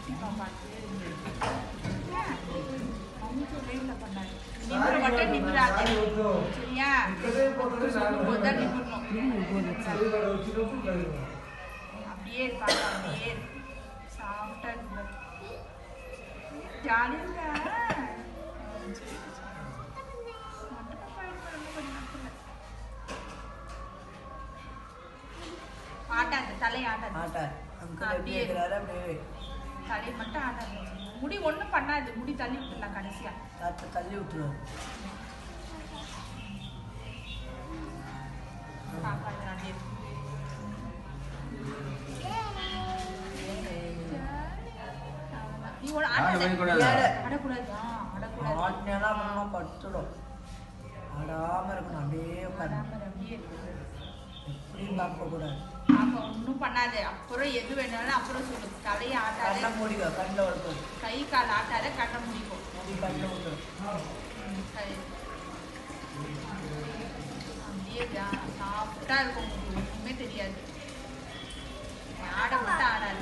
குட்டி பாப்பாக்கு மம்மிக்கு வெயிட்ல பண்ணாரு நிமிர மட்டும் நிமிராது சரியா சொல்லும்போது தான் நிமிரணும் அப்படியே இருப்பாங்க அப்படியே சாஃப்டா இருக்கு ஜாலியா இருக்கா மட்டும் பாயிண்ட் பண்ணணும் கொஞ்ச நேரத்துல. ஆட்டாது தலை ஆட்டாது ஆட்டார் அங்கிள் எப்படி அப்படியே. இருக்கிறாரு அப்படியே தலை மட்டும் ஆட்டாது முடி ஒண்ணும் பண்ணாது முடி தள்ளி விட்டுலாம் கடைசியா தாத்தா தள்ளி விட்டுருவாரு பாப்பா இது அப்படியே இருக்கு. அவ்வளவுதான். நீ ஒண்ணு ஆட ஆட்டாத. வைக்கக்கூடாது. ஆடக்கூடாது ஆ, ஆடக்கூடாது ஆட்டினெல்லாம் பண்ணா படுத்துடும் ஆடாம இருக்கணும் அப்படியே உட்காந்து ஆடாம அப்படியே இருக்கு. எப்படியும் பார்க்கக்கூடாது அப்ப ஒண்ணும் பண்ணாத அப்புறம் எது வேணாலும் அப்புறம் சொல்லு தலையை ஆட்டாத கண்ணை மூடிக்கோ கண்ணில் வளர்க்கும் கை கால் ஆட்டாத கண்ணை முடிக்கும் மூடி கண்ணில் விட்டுரும் அப்படியே சாஃப்டா இருக்கும் உங்களுக்கு ஒண்ணுமே தெரியாது ஆட மட்டும் ஆடாது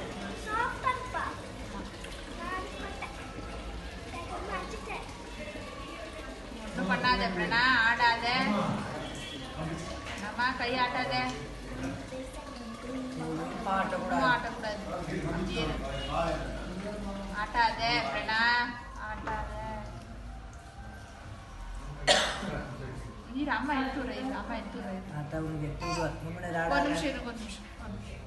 ஒண்ணும் பண்ணாத பிரணா ஆடாத நம்ம கை ஆட்டாத ஒண்ணும் ஆட்டக்கூடாது ஆட்டக்கூடாது அப்படியே இரு. ஆட்டாத பிரணா ஆட்டாத இரு அம்மா எடுத்து விடுறேன் இரு அம்மா எடுத்து விடுறேன் தாத்தா உனக்கு எப்போது நம்மள ஒரு ராடா நிமிஷம் இரு ஒரு நிமிஷம் ஒரு நிமிஷம்.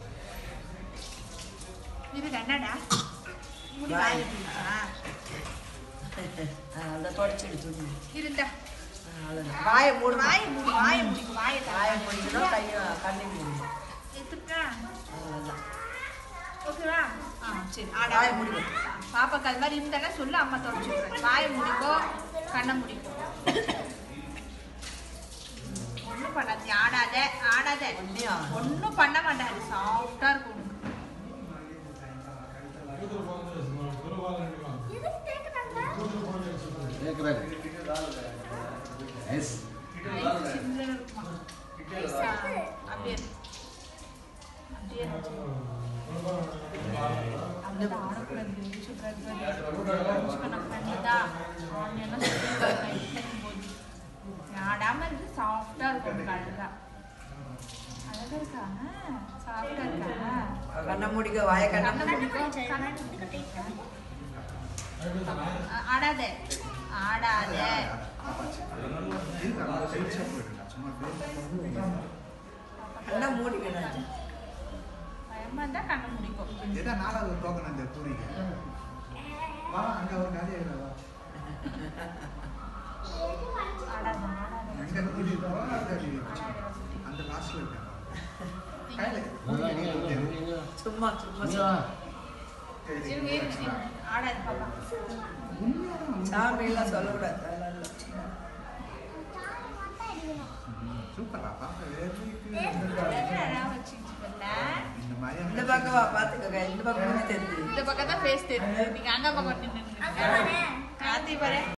இது என்னடா முடி வாய். வாய் பிடிச்சா? அதை தொடச்சி எடுத்து இருந்தா அவ்வளோதான் வாயை மூடு வாயை மூடு வாயை முடிக்கும் வாயை வாயை மூடிக்கணும் கையை கண்ணை மூடணும் எடுத்துட்டா அவ்வளோதான் ஓகேவா ஆ சரி வாயை ஆடா மூடிக்கோ பாப்பாக்கு அது மாதிரி இருந்தானே சொல்லு அம்மா தொடச்சு விடுறேன் வாயை முடிக்கோ கண்ணை முடிக்கோ ஒன்றும் பண்ணாது ஆடாத ஆடாத ஒன்றையா ஒன்றும் பண்ண மாட்டாரு சாஃப்டா இருக்கும் உனக்கு. கேட்குறாரு எஸ் ஐஸ் சின்னதா இருக்குமா அப்படியே இரு. அப்படியே இரு. அவ்வளவுதான், ஆடக்கூடாது, இது சொல்றாரு பாரு. யூஸ் பண்ணக்கூடாதுதா. ஆனியெல்லாம் சொல்லிருக்காங்க, இருக்கும்போது. ஆடாம இருக்கு சாஃப்டா இருக்கும் உனக்கு அழகா அழகா இருக்கா சாஃப்டா இருக்கா கண்ணை மூடிக்கோ வாயை கண்ணை கண்ணை மூடிக்கோ, கண்ணை ஆ- ஆடாத ஆடாத கண்ணை மூடிக்கணும் பயமா இருந்தா கண்ணை முடிக்கும் ஏதா நாலாவது டோக்கன் அந்த பூரிக்கு வா அங்க ஒரு காலி ஆயிடுவா ஆடாத ஆடாத அங்க பூரி இருக்கா அந்த ஆடாத குட்டி. அந்த லாஸ்ட்ல இருக்கா கையில சும்மா சும்மா இங்க வா. இருங்க, இருங்க, இருங்க. ஆடாத பாப்பா சாமி எல்லாம் சொல்லக்கூடாது அதெல்லாம் இல்லை. சூப்பரா பாப்பா அழகா வச்சுக்கிச்சுல்ல. இந்த மாதிரி இந்த பக்கம் வா பார்த்துக்கோங்க இந்த பக்கம் மூடி தெரியுது இந்த பக்கம் தான் ஃபேஸ் தெரியுது நீங்க அங்க பக்கம் நின்று காத்தி பாரு